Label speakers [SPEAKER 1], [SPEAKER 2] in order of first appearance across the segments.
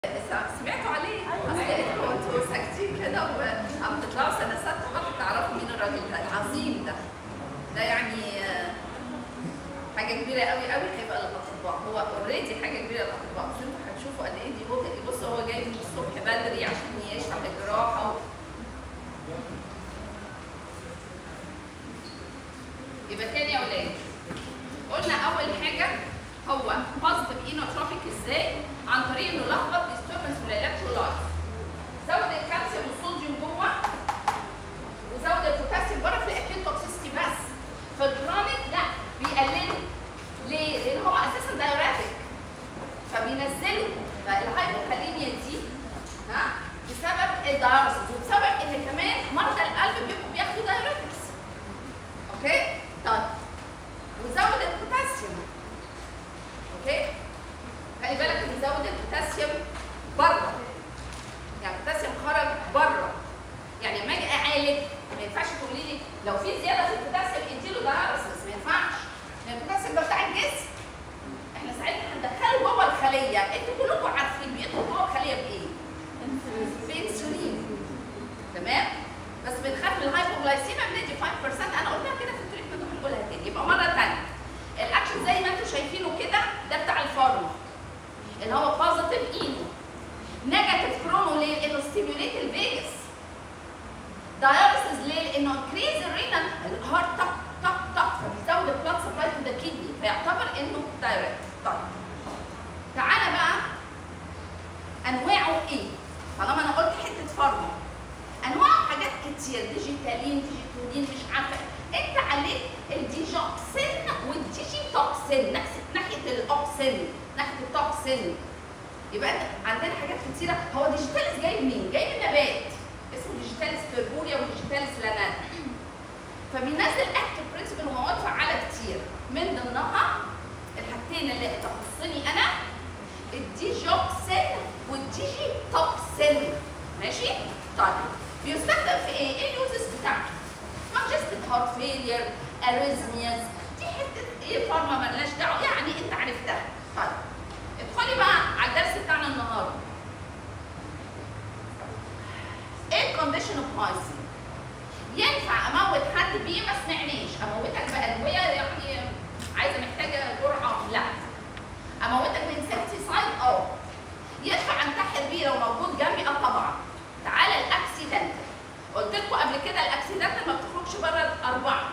[SPEAKER 1] سمعتوا عليه؟ اصل انتوا انتوا ساكتين كده وعم تطلعوا سنه سته ما بتعرفوا مين الراجل ده العظيم ده ده يعني آه، حاجه كبيره قوي قوي هيبقى للاطباء هو اوريدي حاجه كبيره للاطباء بس انتوا هتشوفوا قد ايه دي هو بصوا هو جاي من الصبح بدري عشان يشرح الجراحه و... يبقى تاني يا ولاد قلنا اول حاجه هو بوزيتيف اينوتروبيك ازاي عن طريق انه لخبط ديستربنس في الالكترولايت زود الكالسيوم والصوديوم جوه وزود البوتاسيوم بره في الاكيوت توكسيستي بس في الكرونيك لا بيقلله ليه؟ لان هو اساسا دايوريتك فبينزله فالهايبوكاليميا دي ها بسبب الدايوريسيس وبسبب ان كمان مرضى القلب بيبقوا بياخدوا دايوريتكس اوكي؟ طيب وزود البوتاسيوم اوكي؟ خلي بالك ان زود البوتاسيوم بره يعني البوتاسيوم خرج بره يعني لما اجي اعالج ما ينفعش تقولي لي لو في زياده في البوتاسيوم اديله داياليسيس ما ينفعش لان البوتاسيوم ده بتاع الجسم احنا ساعتها هندخله جوه الخليه انتوا كلكم عارفين بيدخل جوه الخليه بايه؟ بانسولين تمام؟ بس بنخاف من الهايبوغلايسيميا بندي 5% انا قلتها كده في التريتمنت وهنقولها تاني يبقى مره ثانيه الاكشن زي ما انتم شايفينه كده ده بتاع الفارما اللي هو بوزيتيف اينو نيجاتيف كرونو ليه؟ لانه ستيميوليت الفيجاس داياليسيس ليه؟ لانه انكريز الرينال الهارت طق طق طق فبيزود البلاد سبلاي تو ذا كيدني فيعتبر انه دايركت طيب تعالى بقى انواعه ايه؟ طالما انا قلت حته فارما انواعه حاجات كتير ديجيتالين ديجيتولين مش عارفه انت عليك الديجوكسين والديجي توكسين نفس ناحيه الاوكسين ناحيه التوكسين يبقى انت عندنا حاجات كتيره هو ديجيتاليس جاي منين؟ جاي من نبات اسمه ديجيتاليس بيربوريا وديجيتاليس لاناتا فبينزل اكتف برنسبل ومواد فعاله كتير من ضمنها الحاجتين اللي تخصني انا الديجوكسين والديجي توكسين ماشي؟ طيب بيستخدم في ايه؟ ايه اليوزز بتاعته؟ congestive heart failure arrhythmias دي حته ايه فارما مالناش دعوه يعني انت عرفتها طيب ادخلي بقى على الدرس بتاعنا النهارده ايه الكونديشن اوف هايسين ينفع اموت حد بيه ما سمعناش اموتك بادويه يعني عايزه محتاجه جرعه لا اموتك بانسكتيسايد اه ينفع انتحر بيه لو موجود جنبي اه طبعا تعالى الاكسيدنت قلت لكم قبل كده الاكسيدنت ما بتخرجش بره الاربعه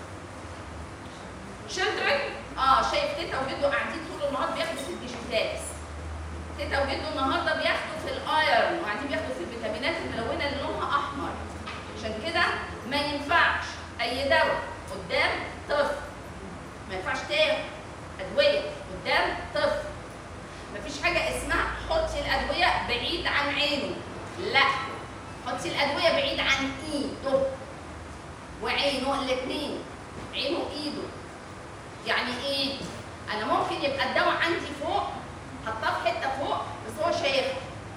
[SPEAKER 1] children اه شايف تيتا وجدو قاعدين طول النهار بياخدوا في الديجيتالز تيتا وجدو النهارده بياخدوا في الايرون وقاعدين بياخدوا في الفيتامينات الملونه اللي لونها احمر عشان كده ما ينفعش اي دواء قدام طفل ما ينفعش تاخد ادويه قدام طفل مفيش حاجه اسمها حطي الادويه بعيد عن عينه لا حطي الادويه بعيد عن ايده وعينه الاثنين عينه وايده يعني ايه انا ممكن يبقى الدواء عندي فوق حطاه في حته فوق بس هو شايفها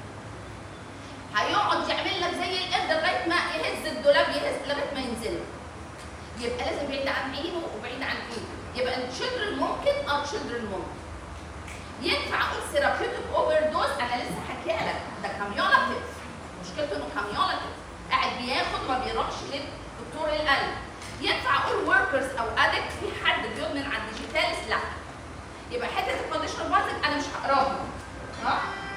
[SPEAKER 1] هيقعد يعمل لك زي القرد لغايه ما يهز الدولاب يهز لغايه ما ينزل يبقى لازم بعيد عن عينه وبعيد عن ايده يبقى الشلدرن ممكن اه الشلدرن ممكن ينفع اقول ثيرابيوتيك اوفر دوز انا لسه حكيها لك ده كاميولاتيف مشكلته انه كاميولاتيف قاعد بياخد ما بيروحش لدكتور القلب ينفع اقول وركرز او ادكت في حد بيدمن على الديجيتالس لا يبقى حته الكونديشنال بازك انا مش هقراها صح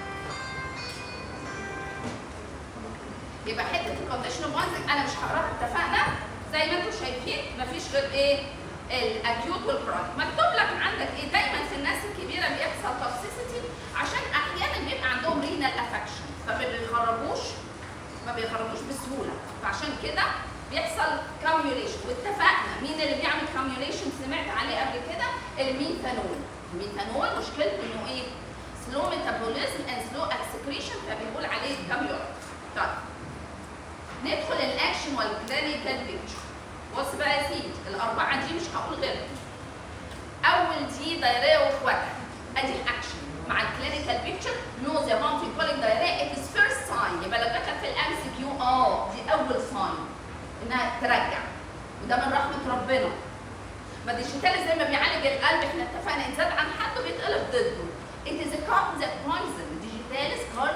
[SPEAKER 1] يبقى حته الكونديشنال بازك انا مش هقراها اتفقنا زي ما انتم شايفين مفيش غير ايه الاكيوت والكرونيك مكتوب لك عندك ايه دايما في الناس الكبيره بيحصل توكسيسيتي عشان احيانا بيبقى عندهم رينال افكشن فما بيخرجوش ما بيخرجوش بسهوله فعشان كده بيحصل كاميوليشن واتفقنا مين اللي بيعمل كاميوليشن سمعت عليه قبل كده الميثانول الميثانول مشكلته انه ايه سلو ميتابوليزم اند سلو اكسكريشن فبنقول عليه كاميول طيب ندخل الاكشن والكلينيكال بيكتشر بص بقى يا سيدي الاربعه دي مش هقول غيرهم اول دي دايريه واخواتها ادي الاكشن مع الكلينيكال بيكتشر نوزيا مامتي كولينج دايريه ات از فيرست ساين يبقى لو دخل في الام سي كيو اه دي اول ساين انها ترجع وده من رحمه ربنا ما الديجيتال زي ما بيعالج القلب احنا اتفقنا ان زاد عن حده بيتقلب ضده it is a carbon that poison digitalis carbon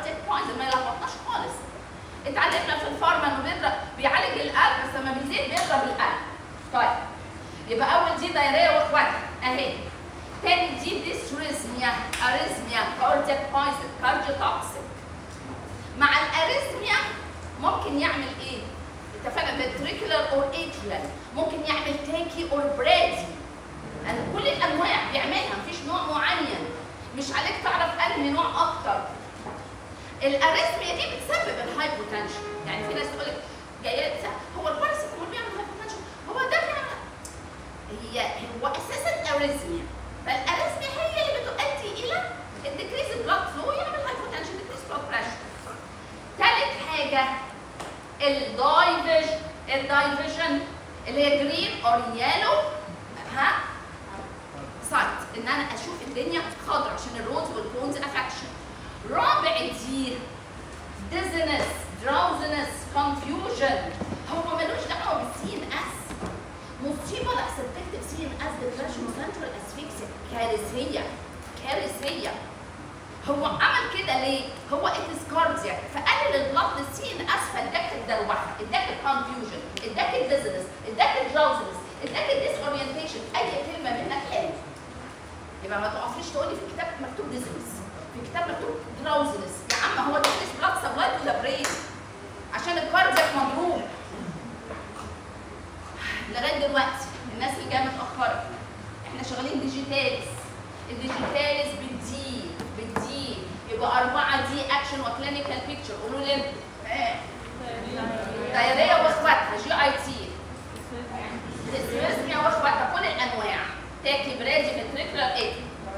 [SPEAKER 1] اتعلمنا في الفارما انه بيضرب بيعالج القلب بس لما بيزيد بيضرب القلب طيب يبقى اول دي دايريه واخواتها اهي تاني دي ديستريزميا اريزميا كاردياك بايزن كارديوتوكسيك مع الاريزميا ممكن يعمل ايه؟ اتفقنا ventricular اور atrial ممكن يعمل تاكي اور برادي يعني كل الانواع بيعملها مفيش نوع معين مش عليك تعرف انهي نوع اكتر الاريثميا دي بتسبب الهايبوتنشن يعني في ناس تقول لك جايه هو الباراسيتامول بيعمل هايبوتنشن هو ده بيعمل هي هو اساسا اريثميا فالاريثميا هي اللي بتؤدي الى الديكريز بلاد فلو يعمل هايبوتنشن ديكريز بلاد بريشر ثالث حاجه الدايفيجن الدايفيجن اللي هي جرين اور يالو ها سايت ان انا اشوف الدنيا خضرا عشان الرودز والكونز افكشن رابع دي ديزنس دراوزنس كونفيوجن هو ملوش دعوه بالسي ان اس مصيبه لحسن تكتب سي ان اس ديبريشن سنترال اسفيكسيا كارثيه كارثيه هو عمل كده ليه؟ هو اتس كاردياك فقلل البلد للسي ان اس فاداك الدروخه، اداك الكونفيوجن، اداك الديزنس، اداك الدراوزنس، اداك الديس اورينتيشن، اي كلمه منك حلوه. يبقى ما تقفيش تقولي في الكتاب مكتوب ديزنس، في الكتاب مكتوب دراوزنس، يا عم هو ده مش بلاد سبلاي تو ذا برين عشان الكاردياك مضروب. لغايه دلوقتي الناس اللي جايه متاخره احنا شغالين ديجيتالز الديجيتالز بالدي بالدي يبقى أربعة دي أكشن وكلينيكال بيكتشر قولوا لي إيه؟ دايرية وإخواتها جي أي تي ديسبيرسميا وإخواتها كل الأنواع تاكي برادي فنتريكولار إيه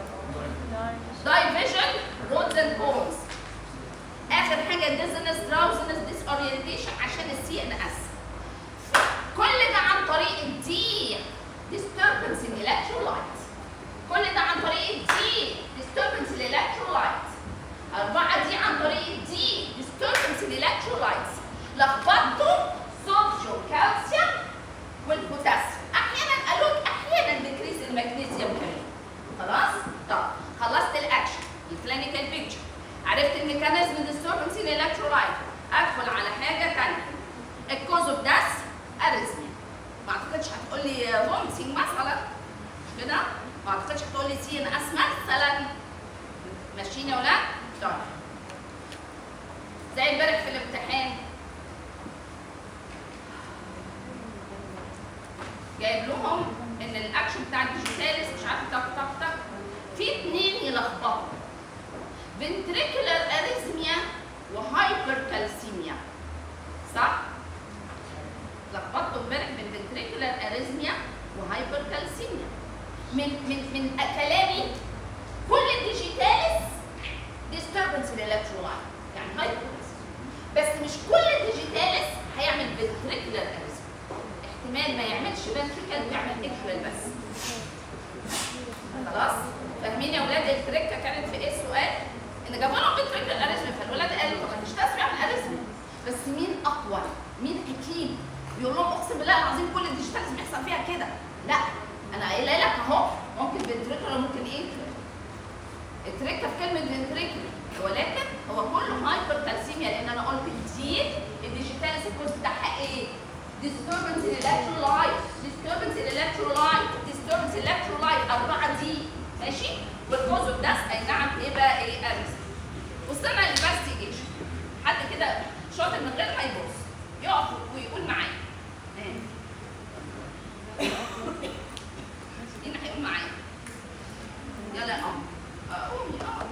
[SPEAKER 1] دايفيجن رودز اند كونز آخر حاجة ديزنس دراوزنس ديس أورينتيشن عشان السي إن إس كل ده عن طريق الدي disturbance in electrolyte كل ده عن طريق الدي disturbance in electrolyte أربعة دي عن طريق الدي disturbance in electrolytes لخبطته صوديوم كالسيوم والبوتاسيوم أحيانا قالوا لك أحيانا ديكريز المغنيسيوم كمان خلاص؟ طب خلصت الأكشن الكلينيكال بيكتشر عرفت الميكانيزم disturbance in electrolyte أدخل على حاجة تانية الكوز اوف داس اريزميا ما اعتقدش هتقول لي فومتنج مثلا مش كده؟ ما اعتقدش هتقول لي سي ان اس مثلا ماشيين يا ولاد؟ طيب زي امبارح في الامتحان جايب لهم ان الاكشن بتاع الديجيتاليس مش عارفه تك تك تك في اتنين يلخبطوا فنتريكولار اريزميا وهايبركالسيميا صح؟ لخبطته امبارح بين فنتريكولار اريزميا وهايبركالسيميا من من من كلامي كل الديجيتاليس disturbance الالكترولايت يعني هايبركالسيميا بس مش كل الديجيتاليس هيعمل فنتريكولار اريزميا احتمال ما يعملش فنتريكال ويعمل اتريال بس خلاص فاهمين يا اولاد التركه كانت في ايه السؤال ان جابوا لهم فنتريكولار اريزميا فالولاد قالوا طب هنشتغل يعمل اريزميا بس مين اقوى مين اكيد يقول لهم اقسم بالله العظيم كل الديجيتالز بيحصل فيها كده لا انا قايله لك اهو ممكن فنتريكولار ممكن ايه التركه في كلمه فنتريكولار ولكن هو كله هايبر كالسيميا لان انا قلت دي الديجيتالز الكورس بتاعها ايه disturbance in electrolyte disturbance in electrolyte disturbance in electrolyte أربعة دي ماشي والكوز اوف داس اي نعم ايه بقى ايه ارز وصلنا للانفستيجيشن حد كده شاطر من غير ما يبص يقف ويقول معايا مين هيقول معايا يلا يا قمر آه، قومي اه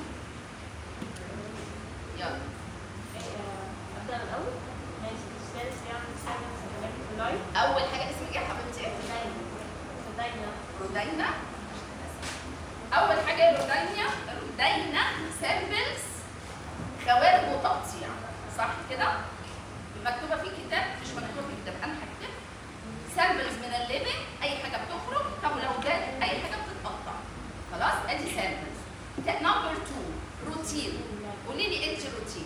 [SPEAKER 1] يلا
[SPEAKER 2] أبدأ من الأول؟ ماشي الثالث يعمل سايلنس في اللايف
[SPEAKER 1] اول حاجه اسمك ايه يا حبيبتي
[SPEAKER 2] دايما صدقني
[SPEAKER 1] رودينا اول حاجه رودينا رودينا سامبلز خوارج وتقطيع صح كده مكتوبه في كتاب مش مكتوبه في كتاب انا هكتب سامبلز من الليفنج اي حاجه بتخرج طب لو جت اي حاجه بتتقطع خلاص ادي سامبلز نمبر 2 روتين قولي لي انت روتين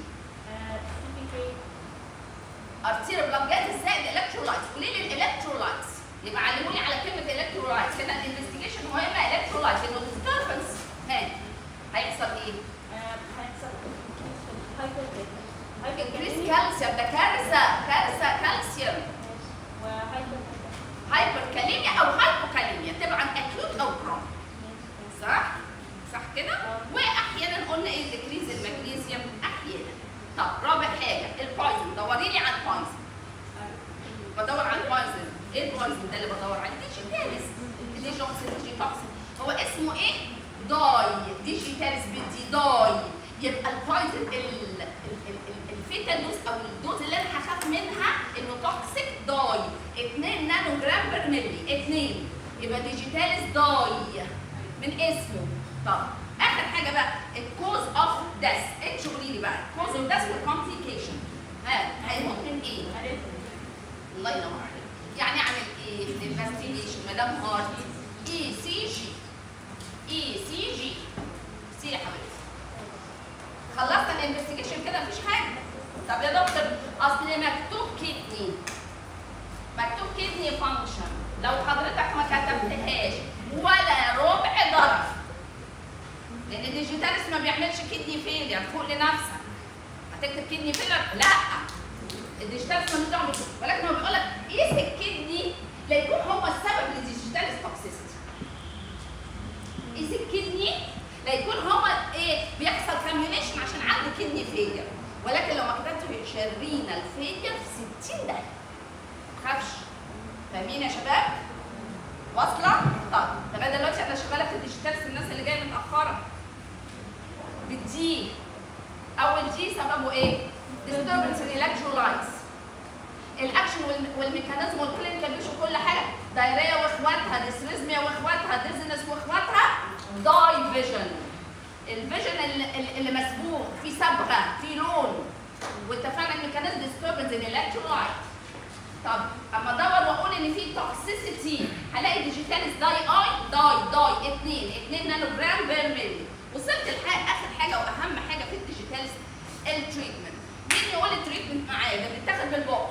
[SPEAKER 1] ارتير بلاد جاز ازاي الالكترولايتس قولي لي الالكترولايتس يبقى علموني على كلمه الكترولايتس هنا الانفستيجيشن مهمه الكترولايتس انه ديستربنس ها هيحصل ايه؟
[SPEAKER 2] هيحصل هايبر
[SPEAKER 1] انكريس كالسيوم ده كارثه كارثه كالسيوم
[SPEAKER 2] وهايبر
[SPEAKER 1] هايبركاليميا او هايبوكاليميا تبقى عن اكيوت او كرونيك صح؟ صح كده؟ واحيانا قلنا ايه ديكريز المغنيسيوم احيانا طب رابع حاجه البويزن دوري لي على البويزن بدور على البويزن ايه البويزن ده اللي بدور عليه ديجيتاليس ديجوكسين ديجيتوكسين هو اسمه ايه؟ داي ديجيتاليس بدي داي يبقى البويزن ال- ال- ال- ال- الفيتا دوز او الدوز اللي انا هخاف منها انه توكسيك داي 2 نانو جرام بر ملي 2 يبقى ديجيتاليس داي من اسمه طب اخر حاجه بقى الكوز اوف ديث انت قولي لي بقى كوز اوف ديث والكومبليكيشن ها هي ممكن ايه؟ الله ينور عليك يعني اعمل ايه في الانفستيجيشن مدام هارت اي سي جي اي سي جي سي يا حبيبتي خلصت الانفستيجيشن كده مفيش حاجه طب يا دكتور اصل مكتوب كدني مكتوب كدني فانكشن لو حضرتك ما كتبتهاش ولا ربع ضرب لان الديجيتاليس ما بيعملش كدني فيلير فوق لنفسك هتكتب كدني فيلير لا الديجيتاليس ملوش دعوه بالكدني. ولكن هو بيقول لك قيس الكدني لا يكون هو السبب للديجيتاليس توكسيستي قيس الكدني لا يكون هو ايه بيحصل كاميونيشن عشان عنده كدني فيلير ولكن لو ما كتبتش شرينا الفيلير في 60 دقيقه تخافش فاهمين يا شباب؟ واصله؟ طب طب انا دلوقتي انا شغاله في الديجيتالز الناس اللي جايه متاخره بالدي اول دي سببه ايه؟ disturbance in electrolytes الاكشن وال- والميكانيزم والكلينيكال بيشو كل حاجه دايريه واخواتها ديسريزميا واخواتها ديزنس واخواتها داي فيجن الفيجن اللي, اللي مسبوق في صبغه في لون واتفقنا الميكانيزم disturbance in electrolytes طب اما ادور واقول ان في توكسيسيتي هلاقي ديجيتاليس داي اي داي داي 2 2 نانو جرام بير ملي وصلت لحاجه اخر حاجه واهم حاجه في الديجيتاليس التريتمنت مين يقول التريتمنت معايا ده بيتاخد بالبق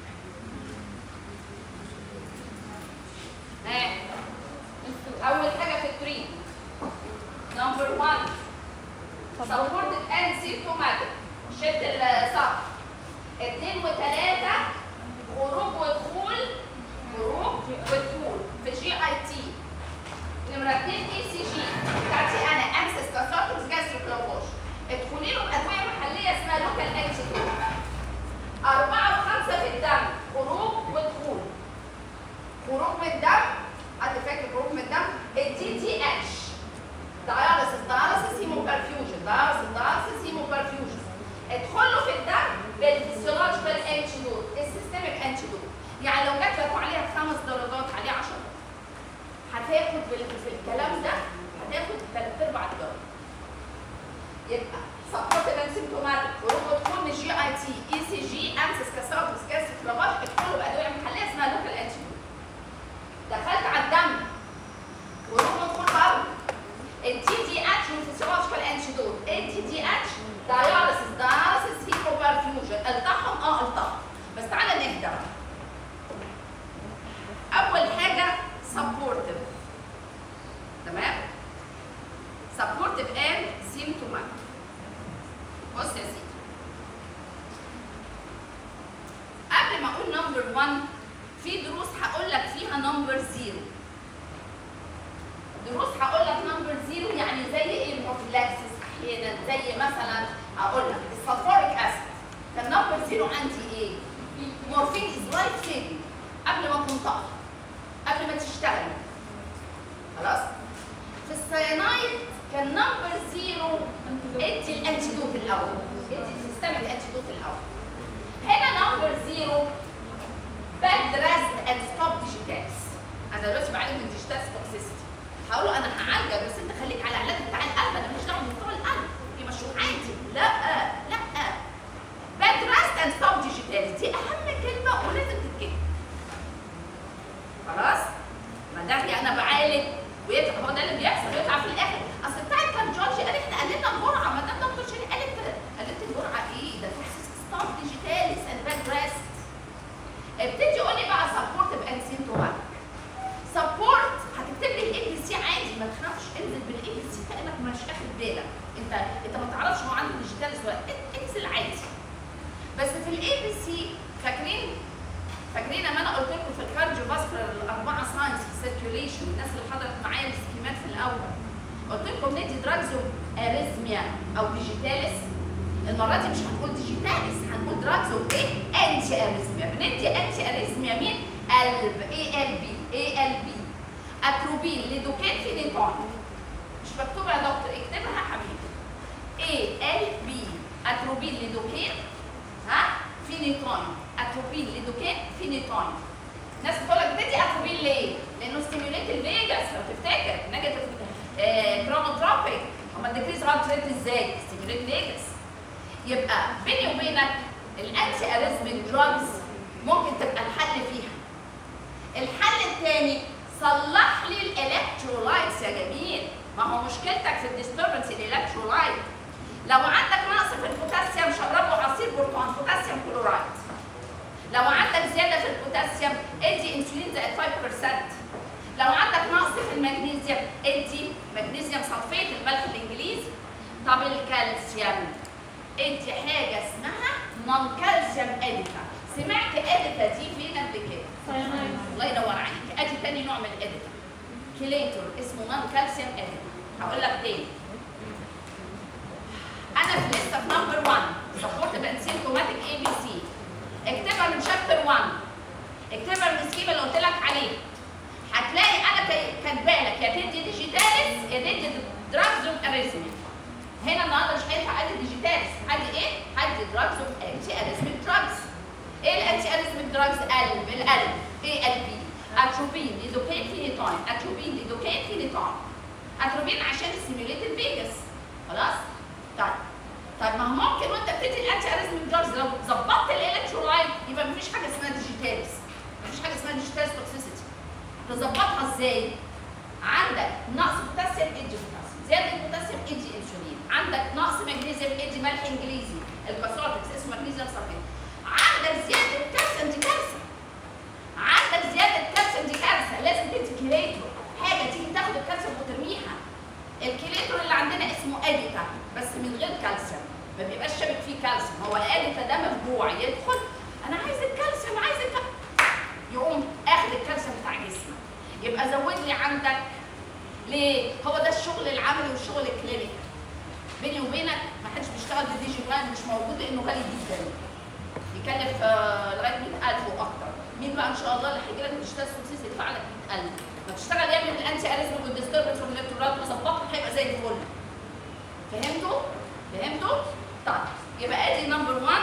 [SPEAKER 1] ها اول حاجه في التريتمنت نمبر 1 سبورتد اند سيمتوماتيك شد الصف اثنين وثلاثه خروج ودخول خروج ودخول في جي اي تي نمرة 2 اي سي جي بتاعتي انا امسس كاساتوس جاستروكلوفوش ادخلي له بادويه محليه اسمها لوكال انتي أربعة وخمسة في الدم خروج ودخول خروج من الدم حد فاكر خروج من الدم الدي تي اتش داياليسيس داياليسيس هيمو برفيوجن داياليسيس داياليسيس هيمو برفيوجن ادخلوا في الدم بالفسيولوجيكال انتيدوت السيستميك انتيدوت يعني لو جات لك عليها خمس درجات عليه 10 هتاخد بال- في الكلام ده هتاخد ثلاث ارباع الدرجه يبقى سبورت اند سيمتوماتيك خروج ودخول من جي اي تي اي سي جي امسس كسرت سكاسة فلاباش ادخلوا بادويه محليه اسمها لوكال انتيدوت دخلت على الدم خروج ودخول برضه التي دي اتش والفسيولوجيكال انتيدوت التي دي اتش داياليسيس داياليسيس هيمو برفيوجن التحم اه التحم بس تعالى نهدى بقى. اول حاجه سبورتيف تمام سبورتيف اند سيمتوماتيك بص يا سيدي قبل ما اقول نمبر 1 في دروس هقول لك فيها نمبر زيرو دروس هقول لك نمبر زيرو يعني زي ايه البروفيلاكسس احيانا زي مثلا اقول لك السلفوريك اسيد كان نمبر زيرو عندي ايه؟ مورفين از لايف سيفنج قبل ما تنطق قبل ما تشتغل خلاص؟ في السيانايد كان نمبر زيرو ادي الانتيدوت الاول ادي السيستمك انتيدوت الاول هنا نمبر زيرو bed rest and stop digitalis انا دلوقتي بعالج من digitalis toxicity هقول له انا هعالجك بس انت خليك على علاج بتاع القلب انا مش دعوه بموضوع القلب في مشروع عادي لا لا bed rest and stop digitalis دي اهم كلمه ولازم تتكتب خلاص ما ده يعني انا بعالج ويطلع هو ده اللي بيحصل يطلع في الاخر اصل بتاع كان جورج قال احنا قللنا الجرعه ما دام دكتور شيري قالت قللت الجرعه ايه ده ستوب ديجيتاليس اند باد ريست ابتدي قولي بقى سبورت بان سيمتوماتيك سبورت هتكتب لي الاي بي سي عادي ما تخافش انزل بالاي بي سي كانك مش اخد بالك انت انت ما تعرفش هو عنده ديجيتاليس ولا في الاي بي سي فاكرين فاكرين لما انا قلت لكم في الكارديو فاسكولار الاربعه ساينس في السيركيوليشن الناس اللي حضرت معايا السكيمات في الاول قلت لكم ندي دراجز اريزميا او ديجيتاليس المره دي مش هنقول ديجيتاليس هنقول دراجز اوف ايه انتي اريزميا بندي انتي اريزميا مين قلب اي ال بي اي ال بي اتروبين ليدوكين فينيتون مش مكتوبه يا دكتور اكتبها يا حبيبي اي ال بي اتروبين ليدوكين ها فينيتون اتروبين ليدوكين فينيتون ناس بتقول لك بتدي اتروبين ليه؟ لانه ستيميوليت الفيجاس لو تفتكر نيجاتيف كرونوتروبيك اما الديكريز هارت ريت ازاي؟ ستيميوليت فيجاس يبقى بيني وبينك الانتي اريزميك دراجز ممكن تبقى الحل فيها الحل الثاني صلح لي الالكترولايتس يا جميل ما هو مشكلتك في الديستربنس الالكترولايت لو عندك نقص في البوتاسيوم شربه عصير برتقال بوتاسيوم كلورايد لو عندك زياده في البوتاسيوم ادي انسولين زائد 5% لو عندك نقص في المغنيسيوم ادي مغنيسيوم صلفيت الملح الانجليزي طب الكالسيوم ادي حاجه اسمها نون كالسيوم اديتا سمعت اديتا دي فين قبل كده
[SPEAKER 2] ساينايد
[SPEAKER 1] الله ينور عليك ادي تاني نوع من الاديتا كليتور اسمه نون كالسيوم اديتا هقول لك تاني انا في لسه في نمبر 1 سبورت بانسيمتوماتيك اي بي سي اكتبها من شابتر 1 اكتبها من السكيما اللي قلت لك عليه هتلاقي انا كا- كاتبه لك يا تدي ديجيتاليس يا تدي دراجز اوف اريزمي هنا النهارده مش هينفع ادي ديجيتاليس هدي ايه؟ هدي دراجز اوف انتي اريزميك دراجز ايه الانتي اريزميك دراجز؟ قلب القلب ايه ال بي اتروبين ليدوكين فينيتون اتروبين ليدوكين فينيتون اتروبين عشان يستيميوليت الفيجاس خلاص؟ طيب طيب ما هو ممكن وانت بتدي الانتي اريزميك دراجز لو ظبطت الالكترولايت يبقى مفيش حاجه اسمها ديجيتاليس مفيش حاجه اسمها ديجيتاليس توكسيسيتي تظبطها ازاي؟ عندك نقص بوتاسيوم ادي بوتاسيوم زياده البوتاسيوم ادي انسولين عندك نقص مغنيسيوم ادي ملح انجليزي الباسوتكس اسمه مغنيسيوم صلفيت عندك زياده كالسيوم دي كارثه عندك زياده كالسيوم دي كارثه لازم تدي كليتور حاجه تيجي تاخد الكالسيوم وترميها الكليتور اللي عندنا اسمه اديتا بس من غير كالسيوم ما بيبقاش شابك فيه كالسيوم هو اديتا ده مفجوع يدخل انا عايز الكالسيوم عايز الكالسيوم يقوم اخد الكالسيوم بتاع جسمك يبقى زود لي عندك ليه؟ هو ده الشغل العملي والشغل الكلينيكال بيني وبينك ما حدش بيشتغل بدي جي بلان مش موجود لانه غالي جدا يكلف آه، لغايه 100000 واكتر مين بقى ان شاء الله اللي هيجي لك ديجيتال سوسيس يدفع لك 100000 ما تشتغل يعمل الانتي اريزمك والديستربنس والالكترولات وظبطه هيبقى زي الفل فهمتوا؟ فهمتوا؟ طيب يبقى ادي نمبر 1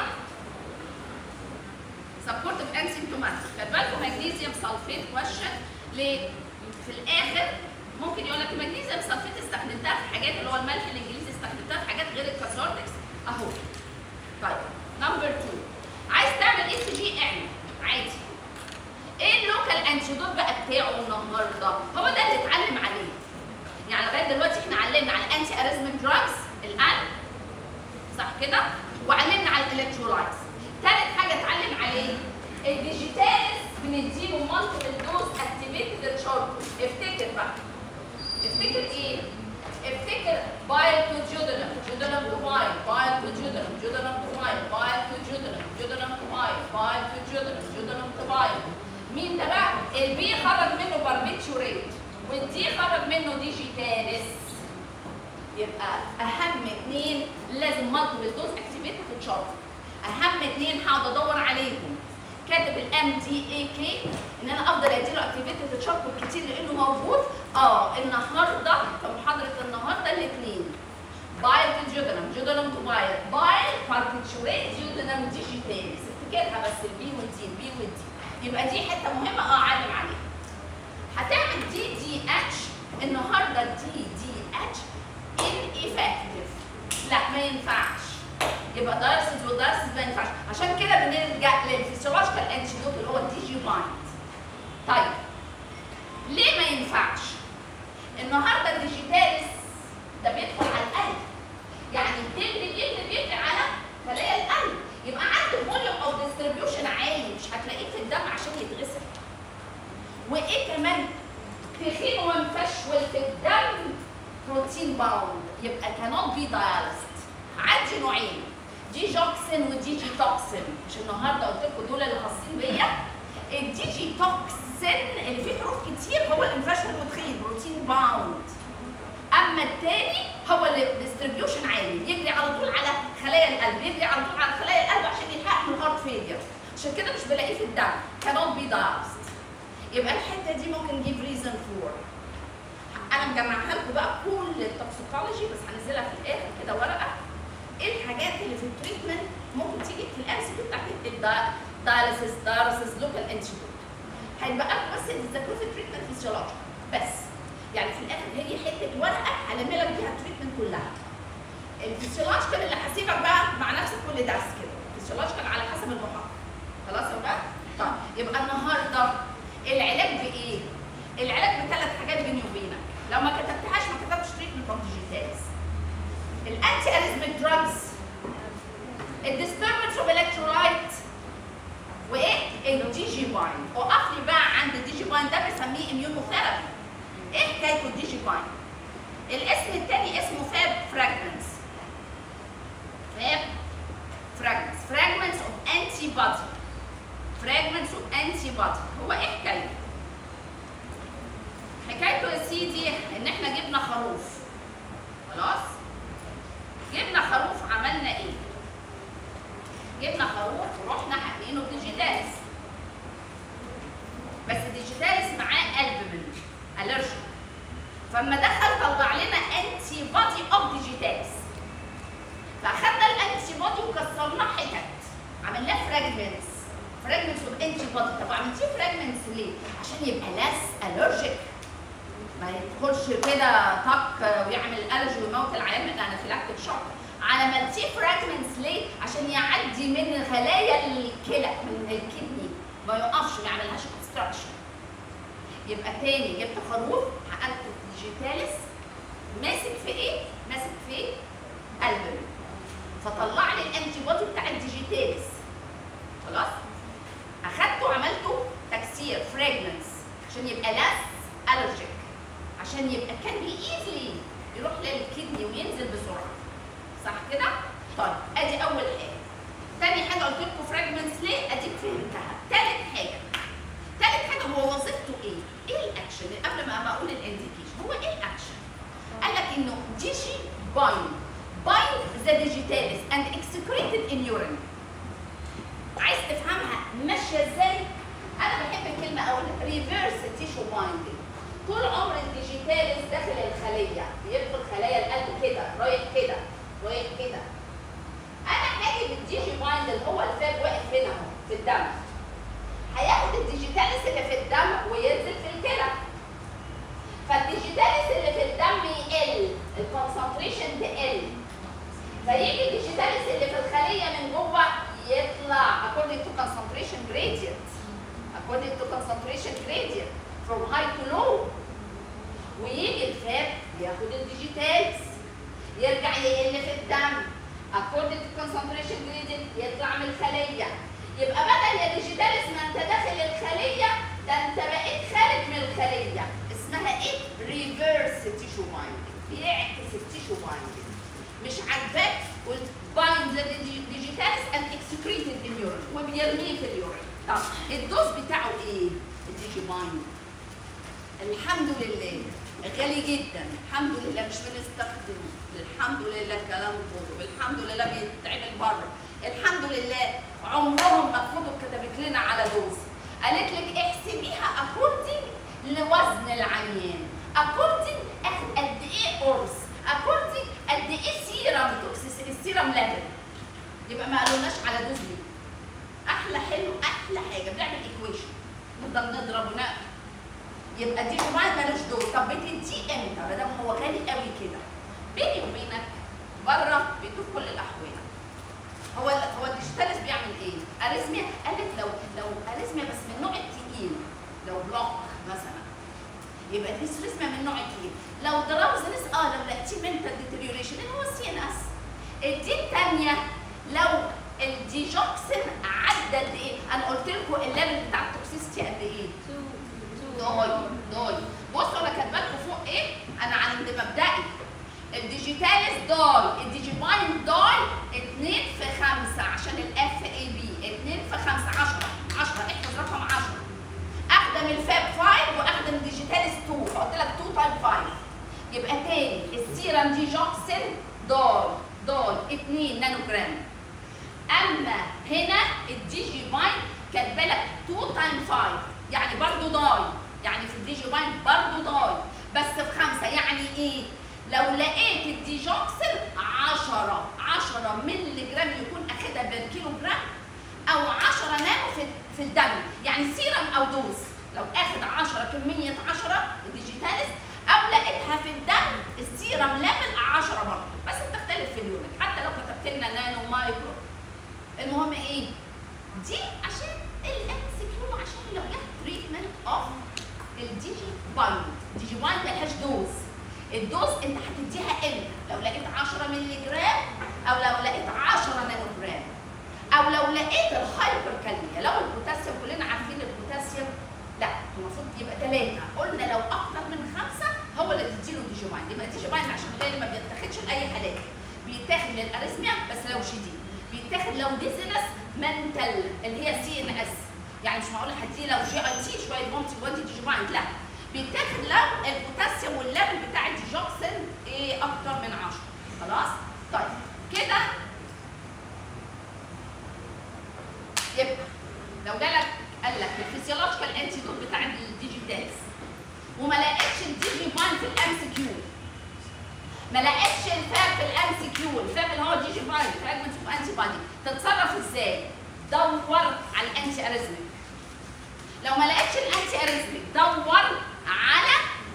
[SPEAKER 1] سبورتيف انسيمتوماتيك خد بالكم مغنيسيوم سلفيت كويشن ليه؟ في الاخر ممكن يقول لك المغنيسيوم سلفيت استخدمتها في حاجات اللي هو الملح الانجليزي استخدمتها في حاجات غير الكاسورتكس اهو طيب نمبر 2 عايز تعمل اي سي جي اعمل عادي ايه اللوكال انتيدوت بقى بتاعه النهارده؟ هو ده اللي اتعلم عليه يعني لغايه دلوقتي احنا علمنا على الانتي اريزميك دراجز القلب صح كده؟ وعلمنا على الالكترولايتس ثالث حاجه اتعلم عليه الديجيتاليس بنديله مالتيبل دوز اكتيفيتد شارب افتكر بقى افتكر ايه؟ افتكر بايل تو جودلم جودلم تو بايل بايل تو جودلم جودلم تو بايل بايل تو جودلم جودلم تو بايل بايل تو جودلم جودلم تو بايل مين ده بقى؟ البي خرج منه باربيتشوريت والدي خرج منه ديجيتاليس يبقى اهم اثنين لازم مالتيبل دوز اكتيفيتد شارب اهم اثنين هقعد ادور عليهم كاتب الام دي اي كي ان انا افضل اديله اكتيفيتد شارب كتير لانه موجود اه النهارده في محاضره النهارده الاثنين بايل تو جودنم جودنم تو بايل بايل بارتيتشوريت جودنم ديجيتاليس افتكرها بس البي والدي البي والدي يبقى دي حته مهمه اه اعلم عليها هتعمل دي دي اتش النهارده دي دي اتش ان ايفكتيف لا ما ينفعش يبقى دايسز ودايسز ما ينفعش عشان كده بنرجع للفسيولوجيكال انتيدوت اللي هو الدي جي بايند طيب ليه ما ينفعش النهارده الديجيتاليس ده بيدخل على القلب يعني بيجري بيجري بيجري على خلايا القلب يبقى عنده فوليوم اوف ديستريبيوشن عالي مش هتلاقيه في الدم عشان يتغسل وايه كمان تخين ومفشول في الدم بروتين باوند يبقى cannot be dialyzed عندي نوعين دي جوكسين ودي جي توكسين مش النهارده قلت لكم دول اللي خاصين بيا الدي جي توكسين اللي فيه حروف كتير هو الانفشن وتخين بروتين باوند اما التاني هو اللي ديستريبيوشن عالي بيجري على طول على خلايا القلب بيجري على طول على خلايا القلب عشان يلحق من الهارت فيلير عشان كده مش بلاقيه في الدم cannot be dosed يبقى الحته دي ممكن give reason for انا مجمعها لكم بقى كل التوكسيكولوجي بس هنزلها في الاخر كده ورقه ايه الحاجات اللي في التريتمنت ممكن تيجي في الام سي بتاعت الدايلسيس دايلسيس لوكال انتيبيوت هيبقى لكم بس تذاكروا في التريتمنت فيسيولوجي بس يعني في الاخر هي حته ورقه هلم لك بيها التريتمنت كلها الفيسيولوجيكال اللي هسيبك بقى مع نفسك كل درس كده الفيسيولوجيكال على حسب المحاضره خلاص يا بقى طيب يبقى النهارده العلاج بايه؟ العلاج بثلاث حاجات بيني وبينك لو ما كتبتهاش ما كتبتش تريتمنت اوف ديجيتالز الانتي اريزميك دراجز الديستربنس اوف الكترولايت وايه؟ الدي جي باين وقف لي بقى عند الدي جي باين ده بنسميه اميونوثيرابي ايه حكايته الدي جي باين؟ الاسم الثاني اسمه فاب فراجمنتس فاب فراجمنتس فراجمنتس اوف انتي بودي فراجمنتس اوف انتي بودي هو ايه حكايته؟ حكايته يا سيدي ان احنا جبنا خروف خلاص جبنا خروف عملنا ايه جبنا خروف ورحنا حقنينه ديجيتاليس بس ديجيتاليس معاه قلب منه الرجيك فلما دخل طلع لنا انتي بودي اوف ديجيتاليس فاخدنا الانتي بودي وكسرناه حتت عملناه فراجمنتس فراجمنتس اوف انتي بودي طب عملتيه فراجمنتس ليه؟ عشان يبقى لاس الرجيك ما يدخلش كده طق ويعمل الرجي ويموت العيان من انافيلاكتيك شوك عملتيه فراجمنتس ليه؟ عشان يعدي من خلايا الكلى من الكدني ما يقفش ما يعملهاش كونستراكشن يبقى تاني جبت خروف حقنته ديجيتاليس ماسك في ايه؟ ماسك في قلب فطلع لي الانتي بودي بتاع الديجيتاليس خلاص؟ اخدته عملته تكسير فراجمنتس عشان يبقى لاس الرجيك عشان يبقى كان ايزلي يروح للكدني وينزل بسرعه صح كده؟ طيب ادي اول حاجه تاني حاجه قلت لكم فراجمنتس ليه؟ اديك فهمتها تالت حاجه تالت حاجه هو وظيفته ايه؟ ايه الاكشن قبل ما ما اقول الانديكيشن هو ايه الاكشن؟ قال لك انه دي جي بايند بايند ذا ديجيتاليس اند اكسكريتد ان يورين عايز تفهمها ماشيه ازاي؟ انا بحب الكلمه اقول ريفيرس تيشو بايندنج طول عمر الديجيتاليس داخل الخليه بيدخل خلايا القلب كده رايح كده رايح كده انا هاجي بالديجي بايند اللي هو الفاب واقف هنا اهو في الدم هياخد الديجيتاليس اللي في الدم وينزل في الكلى فالديجيتاليس اللي في الدم يقل الكونسنتريشن تقل فيجي الديجيتاليس اللي في الخليه من جوه يطلع according to concentration gradient according to concentration gradient from high to low ويجي الفاب ياخد الديجيتالز يرجع يقل في الدم according to concentration gradient يطلع من الخليه يبقى بدل يا ديجيتالز ما انت داخل الخليه ده انت بقيت خارج من الخليه اسمها ايه؟ ريفيرس تيشو بايندنج بيعكس التيشو بايندنج مش عاجباك قلت بايند ذا ديجيتالز اند اكسكريتد ان يورين وبيرميه في اليورين طب الدوز بتاعه ايه؟ الديجي بايند الحمد لله غالي جدا الحمد لله مش بنستخدمه الحمد لله الكلام كله الحمد لله بيتعمل بره الحمد لله عمرهم ما كتب كتبت لنا على دوز قالت لك احسبيها اكوردنج لوزن العيان اكوردنج اخد قد ايه قرص اكوردنج قد ايه سيرم توكسيس السيرم ليفل يبقى ما قالولناش على دوز ليه احلى حلو احلى حاجه بنعمل ايكويشن نفضل نضرب ونقل يبقى دي جماعه مالوش دور طب بتديه امتى ما دام هو غالي قوي كده بيني وبينك بره بيدوه كل الاحوال هو ال- هو الديجيتاليس بيعمل ايه؟ اريزميا قالت لو لو اريزميا بس من النوع التقيل لو بلوك مثلا يبقى الديسريزميا من النوع التقيل لو دراوزنس اه لو لقيتيه منتال ديتريوريشن اللي هو السي ان اس الدي الثانيه لو الديجوكسين عدى قد ايه؟ انا قلت لكم الليفل بتاع التوكسيستي قد ايه؟ داي داي بصوا انا كاتبه لكم فوق ايه؟ انا عند مبدئي الديجيتاليس داي الديجيباين داي 2 في 5 اخدم الفاب 5 واخدم الديجيتاليس 2 فقلت لك 2 تايم 5 يبقى تاني السيرم دي جوكسن داي داي 2 نانو جرام اما هنا الدي جي باين كاتبه لك 2 تايم 5 يعني برضه داي يعني في الدي جي باين برضه داي بس في خمسه يعني ايه؟ لو لقيت الدي جوكسن 10 10 مللي جرام يكون اخدها بالكيلو جرام او 10 نانو في في الدم يعني سيرم او دوز لو اخد 10 كميه 10 الديجيتاليس او لقيتها في الدم السيرم ليفل 10 برضه بس بتختلف في اليونت حتى لو كتبت لنا نانو مايكرو المهم ايه دي عشان الام سي كيو عشان لو جت تريتمنت اوف الديجي بايند الديجي بايند ملهاش دوز الدوز انت هتديها امتى لو لقيت 10 مللي جرام او لو لقيت 10 نانو جرام او لو لقيت الهايبر كالميا لو البوتاسيوم كلنا عارفين البوتاسيوم لا المفروض يبقى ثلاثة قلنا لو اكتر من خمسة هو اللي تديله ديجيماين يبقى ديجيماين عشان غالي ما بيتاخدش لاي حالات بيتاخد للاريثميا بس لو شديد بيتاخد لو ديزنس منتل اللي هي سي ان اس يعني مش معقول هديه لو جي اي تي شويه مونتي بودي ديجيماين لا بيتاخد لو البوتاسيوم والليفل بتاع الديجوكسين ايه اكتر من 10 خلاص طيب كده يبقى لو جالك قال لك الفسيولوجيكال انتيدوت بتاع الديجيتالز وما لقيتش الديجي باين في الام سي كيو ما لقيتش الفاب في الام سي كيو الفاب اللي هو ديجي باين فراجمنت اوف انتي بادي تتصرف ازاي؟ دور على الانتي اريزميك لو ما لقيتش الانتي اريزميك دور على